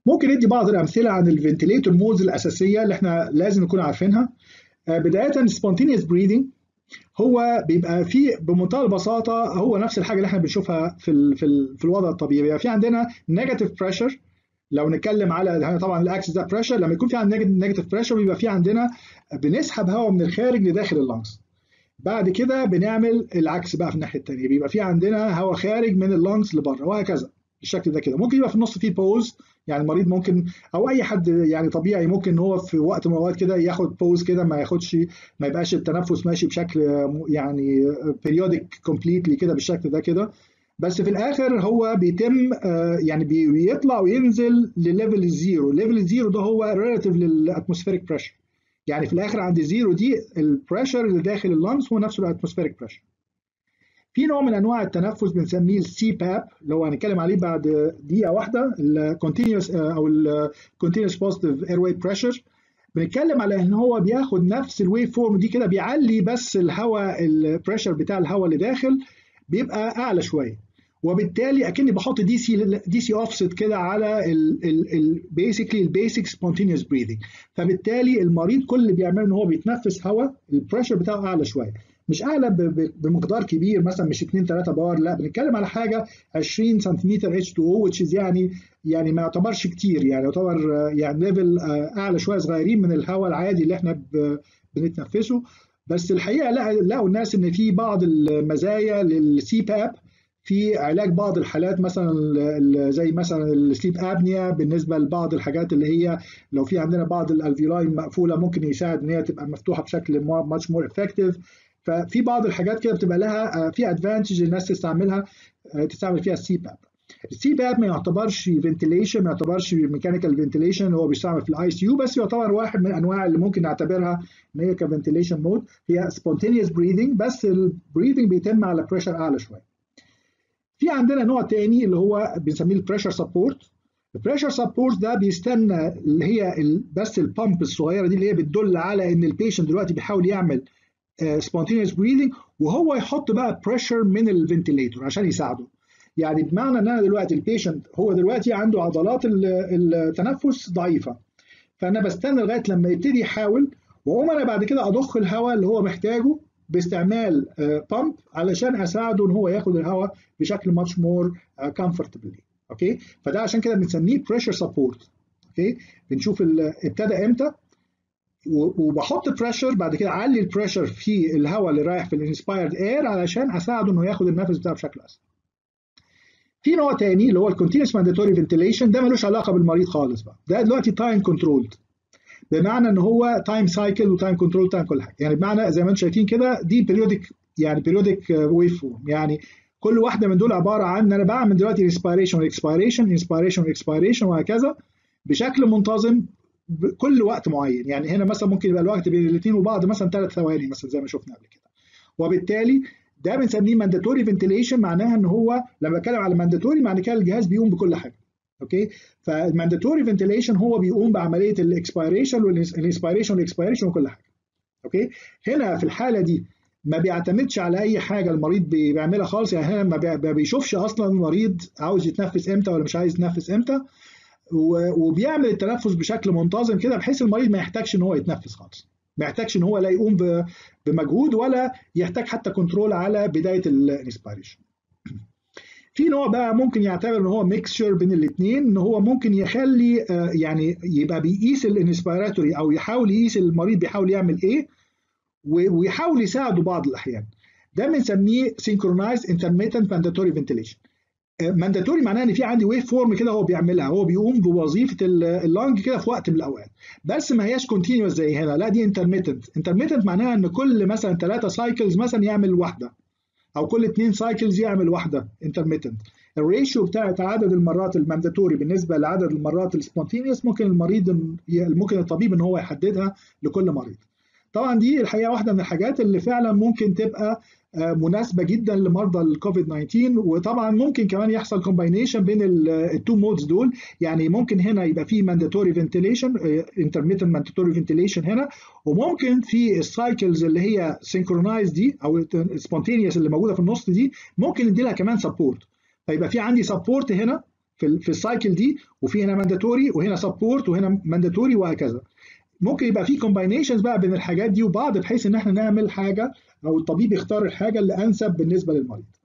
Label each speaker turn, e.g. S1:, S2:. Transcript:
S1: ممكن ندي بعض الامثله عن الفنتليتور مودز الاساسيه اللي احنا لازم نكون عارفينها بدايه سبونتينيوس بريدنج هو بيبقى فيه بمنتهى البساطه هو نفس الحاجه اللي احنا بنشوفها في ال في, ال في الوضع الطبيعي بيبقى في عندنا نيجاتيف بريشر لو نتكلم على طبعا الاكسس ده بريشر لما يكون في عندنا نيجاتيف بريشر بيبقى في عندنا بنسحب هواء من الخارج لداخل اللنجز بعد كده بنعمل العكس بقى في الناحيه الثانيه بيبقى في عندنا هواء خارج من اللنجز لبره وهكذا بالشكل ده كده ممكن يبقى في النص فيه بوز يعني المريض ممكن او اي حد يعني طبيعي ممكن ان هو في وقت من الاوقات كده ياخد بوز كده ما ياخدش ما يبقاش التنفس ماشي بشكل يعني بيريودك كومبليتلي كده بالشكل ده كده بس في الاخر هو بيتم يعني بيطلع وينزل لليفل الزيرو الليفل الزيرو ده هو ريلاتيف للاتموسفيريك بريشر يعني في الاخر عند زيرو دي البريشر اللي داخل اللانس هو نفسه الاتموسفيريك بريشر في نوع من انواع التنفس بنسميه السي باب اللي هو هنتكلم عليه بعد دقيقه واحده الكونتينوس او الكونتينوس بوزيتيف اير واي بريشر بنتكلم على ان هو بياخد نفس الويف فورم دي كده بيعلي بس الهواء البريشر بتاع الهواء اللي داخل بيبقى اعلى شويه وبالتالي اكني بحط دي سي دي سي اوفست كده على بيسكلي البيسك سبونتينيوس بريذنج فبالتالي المريض كل اللي بيعمله ان هو بيتنفس هواء البريشر بتاعه اعلى شويه مش اعلى بمقدار كبير مثلا مش 2 3 بار لا بنتكلم على حاجه 20 سنتيمتر اتش 2 او which is يعني يعني ما يعتبرش كتير يعني يعتبر يعني ليفل اعلى شويه صغيرين من الهواء العادي اللي احنا بنتنفسه بس الحقيقه لقوا الناس ان في بعض المزايا للسي باب في علاج بعض الحالات مثلا زي مثلا السليب ابنيا بالنسبه لبعض الحاجات اللي هي لو في عندنا بعض الالفيولاي مقفوله ممكن يساعد ان هي تبقى مفتوحه بشكل ماتش مور افكتيف ففي بعض الحاجات كده بتبقى لها في ادفانتج الناس تستعملها تستعمل فيها السي باب السي باب ما يعتبرش فنتيليشن ما يعتبرش ميكانيكال فنتيليشن هو بيستعمل في الاي سي يو بس يعتبر واحد من الانواع اللي ممكن نعتبرها ان هي كفنتيليشن مود هي سبونتينيوس بريذنج بس البريذنج بيتم على بريشر اعلى شويه في عندنا نوع تاني اللي هو بنسميه البريشر سبورت البريشر سبورت ده بيستنى اللي هي بس البامب الصغيره دي اللي هي بتدل على ان البيشنت دلوقتي بيحاول يعمل سبونتينيوس بريذنج وهو يحط بقى بريشر من الفنتليتور عشان يساعده يعني بمعنى ان انا دلوقتي البيشنت هو دلوقتي عنده عضلات التنفس ضعيفه فانا بستنى لغايه لما يبتدي يحاول واقوم انا بعد كده اضخ الهواء اللي هو محتاجه باستعمال بامب علشان اساعده ان هو ياخد الهواء بشكل ماتش مور كومفورتبلي اوكي فده عشان كده بنسميه بريشر سبورت اوكي بنشوف ابتدى امتى وبحط بريشر بعد كده اعلي البريشر في الهواء اللي رايح في الانسبايرد اير علشان اساعده انه ياخد النفس بتاعه بشكل اسرع في نوع تاني اللي هو الكونتينوس مانداتوري فنتيليشن ده ملوش علاقه بالمريض خالص بقى ده دلوقتي تايم كنترولد بمعنى ان هو تايم سايكل وتايم كنترول تايم كل حاجه يعني بمعنى زي ما انتم شايفين كده دي بيريودك يعني بيريودك ويف فورم يعني كل واحده من دول عباره عن ان انا بعمل دلوقتي انسبيريشن واكسبيريشن انسبيريشن واكسبيريشن وهكذا بشكل منتظم كل وقت معين يعني هنا مثلا ممكن يبقى الوقت بين الاثنين وبعض مثلا ثلاث ثواني مثلا زي ما شفنا قبل كده وبالتالي ده بنسميه مانداتوري فنتيليشن معناها ان هو لما بتكلم على مانداتوري معنى كده الجهاز بيقوم بكل حاجه اوكي فالمانداتوري فنتيليشن هو بيقوم بعمليه الاكسبيريشن والانسبيريشن والاكسبيريشن وكل حاجه اوكي هنا في الحاله دي ما بيعتمدش على اي حاجه المريض بيعملها خالص يعني هنا ما بيشوفش اصلا المريض عاوز يتنفس امتى ولا مش عايز يتنفس امتى وبيعمل التنفس بشكل منتظم كده بحيث المريض ما يحتاجش ان هو يتنفس خالص ما يحتاجش ان هو لا يقوم بمجهود ولا يحتاج حتى كنترول على بدايه الانسبيريشن في نوع بقى ممكن يعتبر ان هو ميكسشر بين الاثنين ان هو ممكن يخلي يعني يبقى بيقيس الانسبيراتوري او يحاول يقيس المريض بيحاول يعمل ايه ويحاول يساعده بعض الاحيان ده بنسميه synchronized intermittent mandatory ventilation مانداتوري معناه ان في عندي ويف فورم كده هو بيعملها هو بيقوم بوظيفه اللانج كده في وقت من الاوقات بس ما هياش كونتينوس زي هنا لا دي انترميتنت انترميتنت معناها ان كل مثلا ثلاثه سايكلز مثلا يعمل واحده او كل اثنين سايكلز يعمل واحده انترميتنت الريشيو بتاعت عدد المرات المانداتوري بالنسبه لعدد المرات السبونتينيوس ممكن المريض ممكن الطبيب ان هو يحددها لكل مريض طبعا دي الحقيقه واحده من الحاجات اللي فعلا ممكن تبقى مناسبه جدا لمرضى الكوفيد 19 وطبعا ممكن كمان يحصل كومباينيشن بين التو مودز دول يعني ممكن هنا يبقى في مانداتوري فنتيليشن انترميتنت مانداتوري فنتيليشن هنا وممكن في السايكلز اللي هي سينكرونايز دي او سبونتينيوس اللي موجوده في النص دي ممكن ندي لها كمان سبورت فيبقى في عندي سبورت هنا في في السايكل دي وفي هنا مانداتوري وهنا سبورت وهنا مانداتوري وهكذا ممكن يبقى في كومباينيشنز بقى بين الحاجات دي وبعض بحيث ان احنا نعمل حاجه او الطبيب يختار الحاجه اللي انسب بالنسبه للمريض